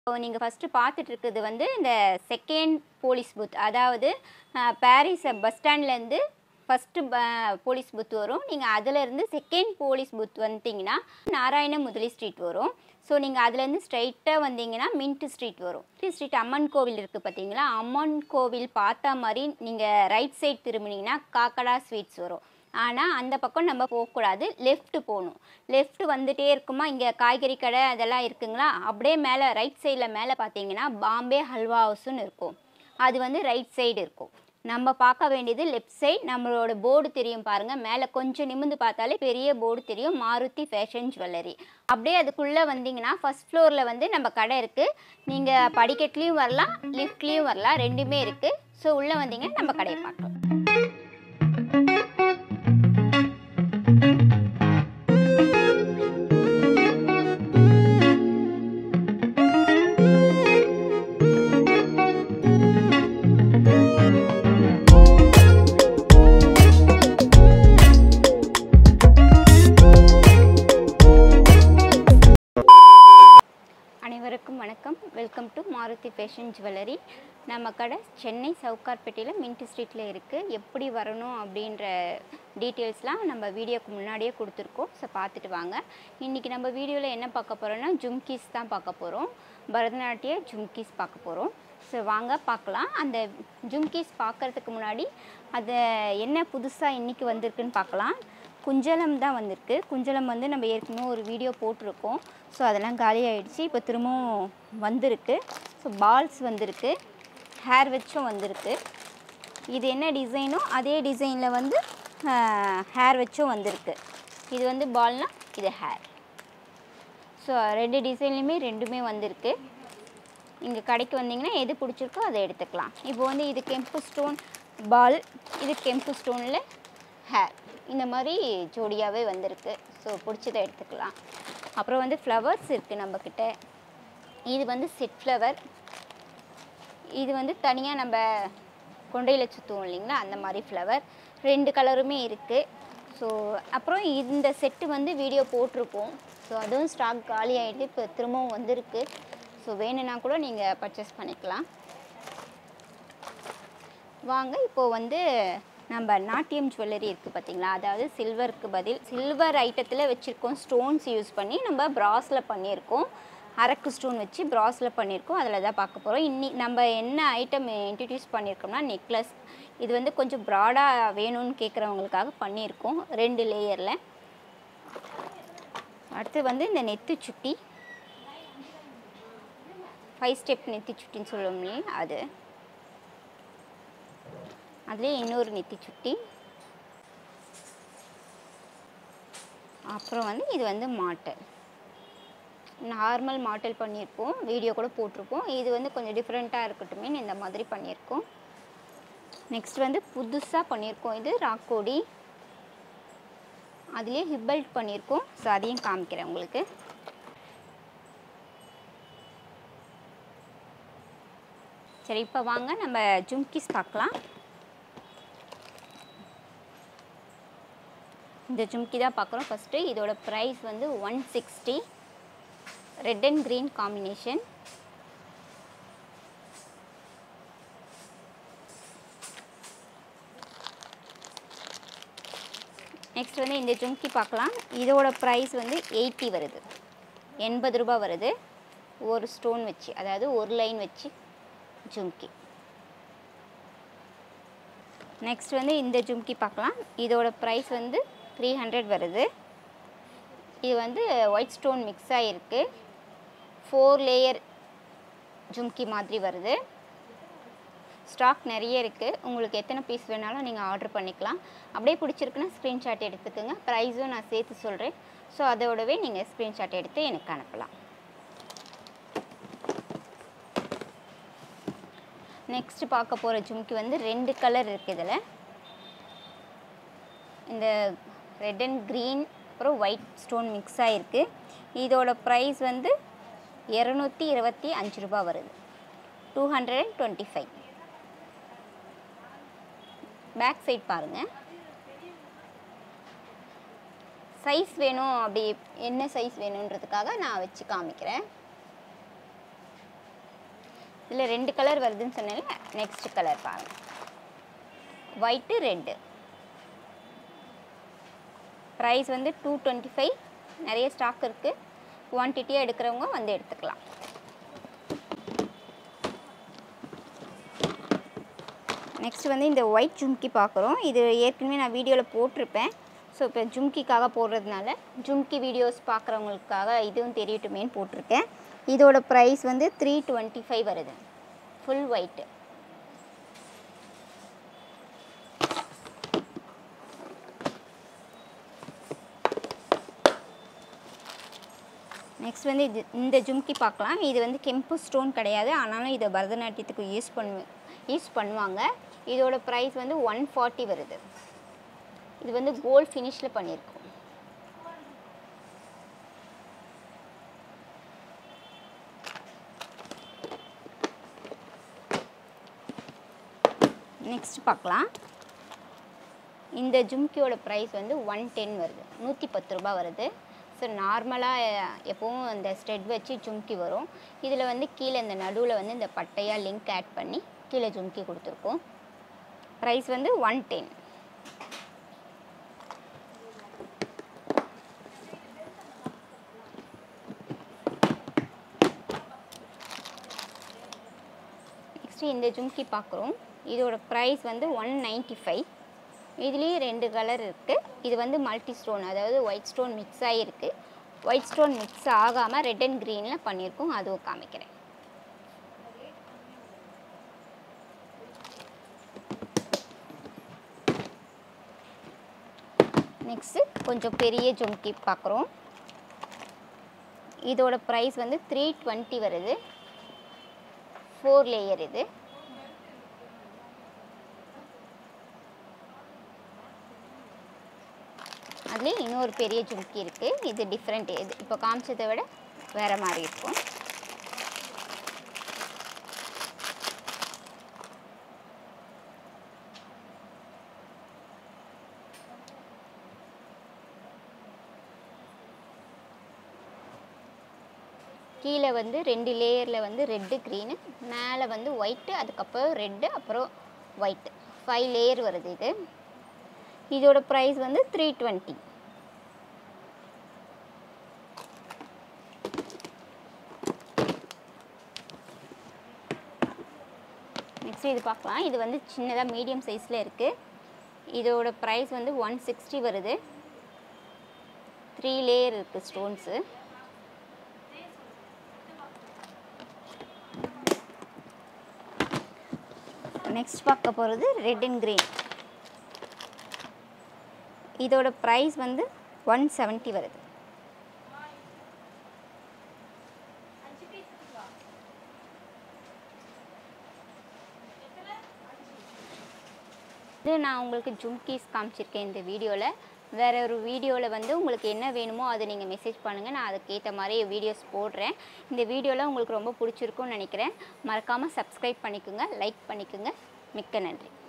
இப்போ நீங்கள் ஃபஸ்ட்டு பார்த்துட்டு இருக்கிறது வந்து இந்த செகண்ட் போலீஸ் பூத் அதாவது அஹ், பாரிஸ் பஸ் ஸ்டாண்ட்லேருந்து ஃபஸ்ட்டு போலீஸ் பூத் வரும் நீங்கள் அதிலேருந்து செகண்ட் போலீஸ் பூத் வந்துட்டிங்கன்னா நாராயண முதலி ஸ்ட்ரீட் வரும் ஸோ நீங்கள் அதுலேருந்து ஸ்ட்ரைட்டாக வந்தீங்கன்னா மின்ட் ஸ்ட்ரீட் வரும் மின்ட் ஸ்ட்ரீட் அம்மன் கோவில் இருக்குது பார்த்தீங்களா அம்மன் கோவில் பார்த்தா மாதிரி நீங்கள் ரைட் சைடு திரும்பினீங்கன்னா காக்கடா ஸ்வீட்ஸ் வரும் ஆனால் அந்த பக்கம் நம்ம போகக்கூடாது லெஃப்ட் போகணும் லெஃப்ட் வந்துட்டே இருக்குமா இங்கே காய்கறி கடை அதெல்லாம் இருக்குங்களா அப்படியே மேலே ரைட் சைடில் மேலே பார்த்தீங்கன்னா பாம்பே ஹல்வா ஹவுஸ்னு இருக்கும் அது வந்து ரைட் சைடு இருக்கும் நம்ம பார்க்க வேண்டியது லெஃப்ட் சைடு நம்மளோட போர்டு தெரியும் பாருங்கள் மேலே கொஞ்சம் நிமிந்து பார்த்தாலே பெரிய போர்டு தெரியும் மாருதி ஃபேஷன் ஜுவல்லரி அப்படியே அதுக்குள்ளே வந்தீங்கன்னா ஃபஸ்ட் ஃப்ளோரில் வந்து நம்ம கடை இருக்குது நீங்கள் படிக்கட்லேயும் வரலாம் லிஃப்ட்லேயும் வரலாம் ரெண்டுமே இருக்குது ஸோ உள்ளே வந்தீங்கன்னா நம்ம கடையை பார்க்கலாம் அனைவருக்கும் வணக்கம் welcome to Maruthi fashion jewellery நம்ம கடை சென்னை சவுகார்பேட்டையில் மின்ட் ஸ்ட்ரீட்டில் இருக்குது எப்படி வரணும் அப்படின்ற டீட்டெயில்ஸ்லாம் நம்ம வீடியோக்கு முன்னாடியே கொடுத்துருக்கோம் ஸோ பார்த்துட்டு வாங்க இன்றைக்கி நம்ம வீடியோவில் என்ன பார்க்க போகிறோன்னா ஜும்கீஸ் தான் பார்க்க போகிறோம் பரதநாட்டிய ஜும்கீஸ் பார்க்க போகிறோம் ஸோ வாங்க பார்க்கலாம் அந்த ஜும்கீஸ் பார்க்குறதுக்கு முன்னாடி அது என்ன புதுசாக இன்றைக்கி வந்திருக்குன்னு பார்க்கலாம் குஞ்சலம் தான் வந்திருக்கு குஞ்சலம் வந்து நம்ம ஏற்கனவே ஒரு வீடியோ போட்டிருக்கோம் ஸோ அதெல்லாம் காலி ஆயிடுச்சு இப்போ திரும்பவும் வந்திருக்கு ஸோ பால்ஸ் வந்திருக்கு ஹேர் வச்சும் வந்திருக்கு இது என்ன டிசைனோ அதே டிசைனில் வந்து ஹேர் வச்சும் வந்திருக்கு இது வந்து பால்னா இது ஹேர் ஸோ ரெண்டு டிசைன்லையுமே ரெண்டுமே வந்திருக்கு இங்கே கடைக்கு வந்தீங்கன்னா எது பிடிச்சிருக்கோ அதை எடுத்துக்கலாம் இப்போ வந்து இது கெம்பு ஸ்டோன் பால் இது கெம்பு ஸ்டோனில் ஹேர் இந்த மாதிரி ஜோடியாகவே வந்திருக்கு ஸோ பிடிச்சதை எடுத்துக்கலாம் அப்புறம் வந்து ஃப்ளவர்ஸ் இருக்குது நம்மக்கிட்ட இது வந்து செட் ஃப்ளவர் இது வந்து தனியாக நம்ம கொண்டையில் சுற்றுவோம் இல்லைங்களா அந்த மாதிரி ஃப்ளவர் ரெண்டு கலருமே இருக்குது ஸோ அப்புறம் இந்த செட்டு வந்து வீடியோ போட்டிருப்போம் ஸோ அதுவும் ஸ்டாக் காலி ஆகிட்டு இப்போ திரும்பவும் வந்திருக்கு ஸோ வேணும்னா கூட நீங்கள் பர்ச்சேஸ் பண்ணிக்கலாம் வாங்க இப்போது வந்து நம்ம நாட்டியம் ஜுவல்லரி இருக்குது பார்த்தீங்களா அதாவது சில்வருக்கு பதில் சில்வர் ஐட்டத்தில் வச்சுருக்கோம் ஸ்டோன்ஸ் யூஸ் பண்ணி நம்ம ப்ராஸில் பண்ணியிருக்கோம் அரக்கு ஸ்டோன் வச்சு ப்ராஸில் பண்ணியிருக்கோம் அதில் தான் பார்க்க போகிறோம் இன்னி நம்ம என்ன ஐட்டம் இன்ட்ரடியூஸ் பண்ணியிருக்கோம்னா நெக்லஸ் இது வந்து கொஞ்சம் ப்ராடாக வேணும்னு கேட்குறவங்களுக்காக பண்ணியிருக்கோம் ரெண்டு லேயரில் அடுத்து வந்து இந்த நெத்து சுட்டி ஃபைவ் ஸ்டெப் நெத்தி சுட்டின்னு சொல்லுவோம் இல்லையா அது அதுலேயே இன்னொரு நெத்தி சுட்டி அப்புறம் வந்து இது வந்து மாட்டல் நார்மல் மாட்டல் பண்ணியிருப்போம் வீடியோ கூட போட்டிருப்போம் இது வந்து கொஞ்சம் டிஃப்ரெண்ட்டாக இருக்கட்டுமே இந்த மாதிரி பண்ணியிருக்கோம் நெக்ஸ்ட் வந்து புதுசாக பண்ணியிருக்கோம் இது ராக்கோடி அதுலேயே ஹிப்பல்ட் பண்ணியிருக்கோம் ஸோ அதையும் காமிக்கிறேன் உங்களுக்கு சரி இப்போ வாங்க நம்ம ஜும்கிஸ் பார்க்கலாம் இந்த ஜும்கி தான் பார்க்குறோம் ஃபஸ்ட்டு இதோட ப்ரைஸ் வந்து one sixty red and green combination next வந்து இந்த ஜும்கி பார்க்கலாம் இதோட ப்ரைஸ் வந்து எயிட்டி வருது எண்பது ரூபா வருது ஒரு ஸ்டோன் வச்சு அதாவது ஒரு லைன் வச்சு ஜும்கி நெக்ஸ்ட் வந்து இந்த ஜும்கி பார்க்கலாம் இதோட ப்ரைஸ் வந்து த்ரீ ஹண்ட்ரட் வருது இது வந்து ஒயிட் ஸ்டோன் மிக்ஸ் ஆகிருக்கு ஃபோர் லேயர் ஜும்கி மாதிரி வருது ஸ்டாக் நிறைய இருக்குது உங்களுக்கு எத்தனை பீஸ் வேணாலும் நீங்கள் ஆர்டர் பண்ணிக்கலாம் அப்படியே பிடிச்சிருக்குன்னா ஸ்க்ரீன்ஷாட் எடுத்துக்கோங்க ப்ரைஸும் நான் சேர்த்து சொல்கிறேன் ஸோ அதோடவே நீங்கள் ஸ்க்ரீன்ஷாட் எடுத்து எனக்கு அனுப்பலாம் நெக்ஸ்ட் பார்க்க போகிற ஜும்கி வந்து ரெண்டு கலர் இருக்குது இதில் இந்த ரெட் அண்ட் க்ரீன் அப்புறம் ஒயிட் ஸ்டோன் மிக்ஸ் ஆகிருக்கு இதோட ப்ரைஸ் வந்து இரநூத்தி இருபத்தி அஞ்சு ரூபா வருது two hundred and twenty five back side பாருங்கள் சைஸ் வேணும் அப்படி என்ன சைஸ் வேணுன்றதுக்காக நான் வச்சு காமிக்கிறேன் இதில் ரெண்டு கலர் வருதுன்னு சொன்னால நெக்ஸ்ட் கலர் பாருங்கள் ஒயிட்டு ரெட்டு ப்ரைஸ் வந்து டூ டுவெண்ட்டி ஃபைவ் நிறைய ஸ்டாக் இருக்குது குவான்டிட்டியாக எடுக்கிறவங்க வந்து எடுத்துக்கலாம் நெக்ஸ்ட் வந்து இந்த ஒயிட் ஜும்கி பார்க்குறோம் இது ஏற்கனவே நான் வீடியோவில் போட்டிருப்பேன் ஸோ இப்போ ஜும்கிக்காக போடுறதுனால ஜும்கி வீடியோஸ் பார்க்குறவங்களுக்காக இதுவும் தெரியட்டுமேன்னு போட்டிருக்கேன் இதோட ப்ரைஸ் வந்து த்ரீ டுவெண்ட்டி ஃபைவ் வருது ஃபுல் ஒயிட்டு நெக்ஸ்ட் வந்து இது இந்த ஜும்கி பார்க்கலாம் இது வந்து கெம்பு ஸ்டோன் கிடையாது ஆனாலும் இதை பரதநாட்டியத்துக்கு யூஸ் பண்ணு யூஸ் பண்ணுவாங்க இதோட ப்ரைஸ் வந்து ஒன் ஃபார்ட்டி வருது இது வந்து கோல்ட் ஃபினிஷில் பண்ணியிருக்கோம் நெக்ஸ்ட் பார்க்கலாம் இந்த ஜும்கியோட ப்ரைஸ் வந்து ஒன் டென் வருது நூற்றி பத்து ரூபா வருது ஸோ நார்மலாக எப்போவும் அந்த ஸ்டெட் வச்சு ஜும்கி வரும் இதில் வந்து கீழே இந்த நடுவில் வந்து இந்த பட்டையாக லிங்க் ஆட் பண்ணி கீழே ஜும்கி கொடுத்துருக்கோம் ப்ரைஸ் வந்து ஒன் டென் நெக்ஸ்ட்டு இந்த ஜும்கி பார்க்குறோம் இதோட ப்ரைஸ் வந்து ஒன் நைன்ட்டி ஃபைவ் இதுலேயும் ரெண்டு கலர் இருக்குது இது வந்து மல்டி ஸ்டோன் அதாவது ஒயிட் ஸ்டோன் மிக்ஸ் ஆகிருக்கு ஒயிட் ஸ்டோன் மிக்ஸ் ஆகாமல் ரெட் அண்ட் க்ரீனில் பண்ணியிருக்கோம் அதுவும் காமிக்கிறேன் நெக்ஸ்ட்டு கொஞ்சம் பெரிய ஜும்கி பார்க்குறோம் இதோட ப்ரைஸ் வந்து த்ரீ டுவெண்ட்டி வருது ஃபோர் லேயர் இது அதுலேயும் இன்னொரு பெரிய ஜும்கி இருக்குது இது டிஃப்ரெண்ட் இது இப்போ காமிச்சதை விட வேறு மாதிரி இருக்கும் கீழே வந்து ரெண்டு லேயரில் வந்து ரெட்டு க்ரீனு மேலே வந்து ஒயிட்டு அதுக்கப்புறம் ரெட்டு அப்புறம் ஒயிட்டு ஃபைவ் லேயர் வருது இது இதோட ப்ரைஸ் வந்து த்ரீ டுவெண்ட்டி நெக்ஸ்ட் இது பார்க்கலாம் இது வந்து சின்னதாக மீடியம் சைஸில் இருக்குது இதோட ப்ரைஸ் வந்து ஒன் சிக்ஸ்டி வருது த்ரீ லேயர் இருக்குது ஸ்டோன்ஸு நெக்ஸ்ட் பார்க்க போகிறது ரெட் அண்ட் க்ரீன் இதோட ப்ரைஸ் வந்து ஒன் செவன்ட்டி வருது இது நான் உங்களுக்கு ஜும்கீஸ் காமிச்சிருக்கேன் இந்த வீடியோவில் வேற ஒரு வீடியோவில் வந்து உங்களுக்கு என்ன வேணுமோ அதை நீங்கள் மெசேஜ் பண்ணுங்கள் நான் அதுக்கேற்ற மாதிரி வீடியோஸ் போடுறேன் இந்த வீடியோவில் உங்களுக்கு ரொம்ப பிடிச்சிருக்கும்னு நினைக்கிறேன் மறக்காமல் சப்ஸ்கிரைப் பண்ணிக்கோங்க லைக் பண்ணிக்கோங்க மிக்க நன்றி